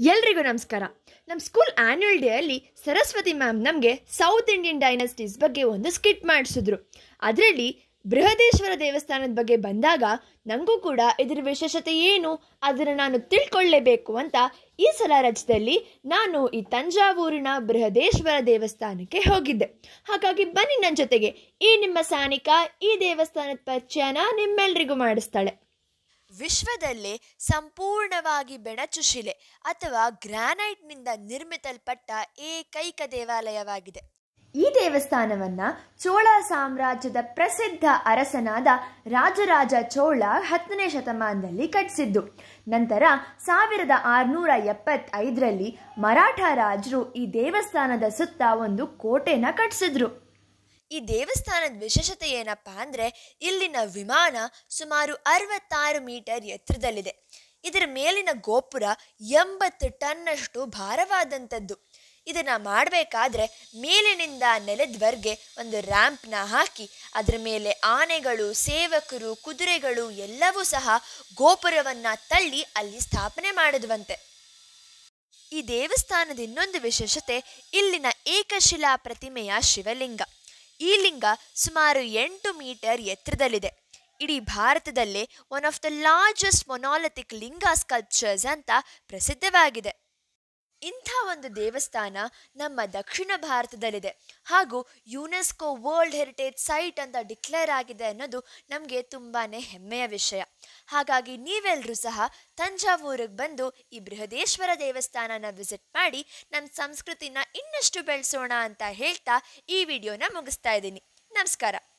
ಎಲ್ರಿಗೂ ನಮಸ್ಕಾರ ನಮ್ಮ ಸ್ಕೂಲ್ ಆ್ಯನ್ಯುವಲ್ ಡೇ ಅಲ್ಲಿ ಸರಸ್ವತಿ ಮ್ಯಾಮ್ ನಮಗೆ ಸೌತ್ ಇಂಡಿಯನ್ ಡೈನಸ್ಟೀಸ್ ಬಗ್ಗೆ ಒಂದು ಸ್ಕಿಟ್ ಮಾಡಿಸಿದ್ರು ಅದರಲ್ಲಿ ಬೃಹದೇಶ್ವರ ದೇವಸ್ಥಾನದ ಬಗ್ಗೆ ಬಂದಾಗ ನನಗೂ ಕೂಡ ಇದರ ವಿಶೇಷತೆ ಏನು ಅದನ್ನು ನಾನು ತಿಳ್ಕೊಳ್ಳೇಬೇಕು ಅಂತ ಈ ಸಲ ರಜದಲ್ಲಿ ನಾನು ಈ ತಂಜಾವೂರಿನ ಬೃಹದೇಶ್ವರ ದೇವಸ್ಥಾನಕ್ಕೆ ಹೋಗಿದ್ದೆ ಹಾಗಾಗಿ ಬನ್ನಿ ನನ್ನ ಜೊತೆಗೆ ಈ ನಿಮ್ಮ ಸಾನಿಕಾ ಈ ದೇವಸ್ಥಾನದ ಪರಿಚಯನ ನಿಮ್ಮೆಲ್ರಿಗೂ ಮಾಡಿಸ್ತಾಳೆ ವಿಶ್ವದಲ್ಲೇ ಸಂಪೂರ್ಣವಾಗಿ ಬೆಣಚು ಶಿಲೆ ಅಥವಾ ಗ್ರಾನೈಟ್ನಿಂದ ನಿರ್ಮಿಸಲ್ಪಟ್ಟ ಏಕೈಕ ದೇವಾಲಯವಾಗಿದೆ ಈ ದೇವಸ್ಥಾನವನ್ನ ಚೋಳ ಸಾಮ್ರಾಜ್ಯದ ಪ್ರಸಿದ್ಧ ಅರಸನಾದ ರಾಜರಾಜ ಚೋಳ ಹತ್ತನೇ ಶತಮಾನದಲ್ಲಿ ಕಟ್ಟಿಸಿದ್ದು ನಂತರ ಸಾವಿರದ ಆರುನೂರ ಎಪ್ಪತ್ತೈದರಲ್ಲಿ ಮರಾಠ ರಾಜರು ಈ ದೇವಸ್ಥಾನದ ಸುತ್ತ ಒಂದು ಕೋಟೆನ ಕಟ್ಟಿಸಿದ್ರು ಈ ದೇವಸ್ಥಾನದ ವಿಶೇಷತೆ ಏನಪ್ಪಾ ಅಂದ್ರೆ ಇಲ್ಲಿನ ವಿಮಾನ ಸುಮಾರು ಅರವತ್ತಾರು ಮೀಟರ್ ಎತ್ತರದಲ್ಲಿದೆ ಇದರ ಮೇಲಿನ ಗೋಪುರ ಎಂಬತ್ತು ಟನ್ನಷ್ಟು ಭಾರವಾದಂಥದ್ದು ಇದನ್ನ ಮಾಡಬೇಕಾದ್ರೆ ಮೇಲಿನಿಂದ ನೆಲದವರೆಗೆ ಒಂದು ರ್ಯಾಂಪ್ನ ಹಾಕಿ ಅದರ ಮೇಲೆ ಆನೆಗಳು ಸೇವಕರು ಕುದುರೆಗಳು ಎಲ್ಲವೂ ಸಹ ಗೋಪುರವನ್ನ ತಳ್ಳಿ ಅಲ್ಲಿ ಸ್ಥಾಪನೆ ಮಾಡಿದ್ವಂತೆ ಈ ದೇವಸ್ಥಾನದ ಇನ್ನೊಂದು ವಿಶೇಷತೆ ಇಲ್ಲಿನ ಏಕಶಿಲಾ ಪ್ರತಿಮೆಯ ಶಿವಲಿಂಗ ಈ ಲಿಂಗ ಸುಮಾರು ಎಂಟು ಮೀಟರ್ ಎತ್ತರದಲ್ಲಿದೆ ಇಡೀ ಭಾರತದಲ್ಲೇ one of the largest monolithic linga sculptures ಅಂತ ಪ್ರಸಿದ್ಧವಾಗಿದೆ ಇಂಥ ಒಂದು ದೇವಸ್ಥಾನ ನಮ್ಮ ದಕ್ಷಿಣ ಭಾರತದಲ್ಲಿದೆ ಹಾಗೂ ಯುನೆಸ್ಕೋ ವರ್ಲ್ಡ್ ಹೆರಿಟೇಜ್ ಸೈಟ್ ಅಂತ ಡಿಕ್ಲೇರ್ ಆಗಿದೆ ಅನ್ನೋದು ನಮಗೆ ತುಂಬಾ ಹೆಮ್ಮೆಯ ವಿಷಯ ಹಾಗಾಗಿ ನೀವೆಲ್ಲರೂ ಸಹ ತಂಜಾವೂರಿಗೆ ಬಂದು ಈ ಬೃಹದೇಶ್ವರ ದೇವಸ್ಥಾನನ ವಿಸಿಟ್ ಮಾಡಿ ನಮ್ಮ ಸಂಸ್ಕೃತಿನ ಇನ್ನಷ್ಟು ಬೆಳೆಸೋಣ ಅಂತ ಹೇಳ್ತಾ ಈ ವಿಡಿಯೋನ ಮುಗಿಸ್ತಾ ಇದ್ದೀನಿ ನಮಸ್ಕಾರ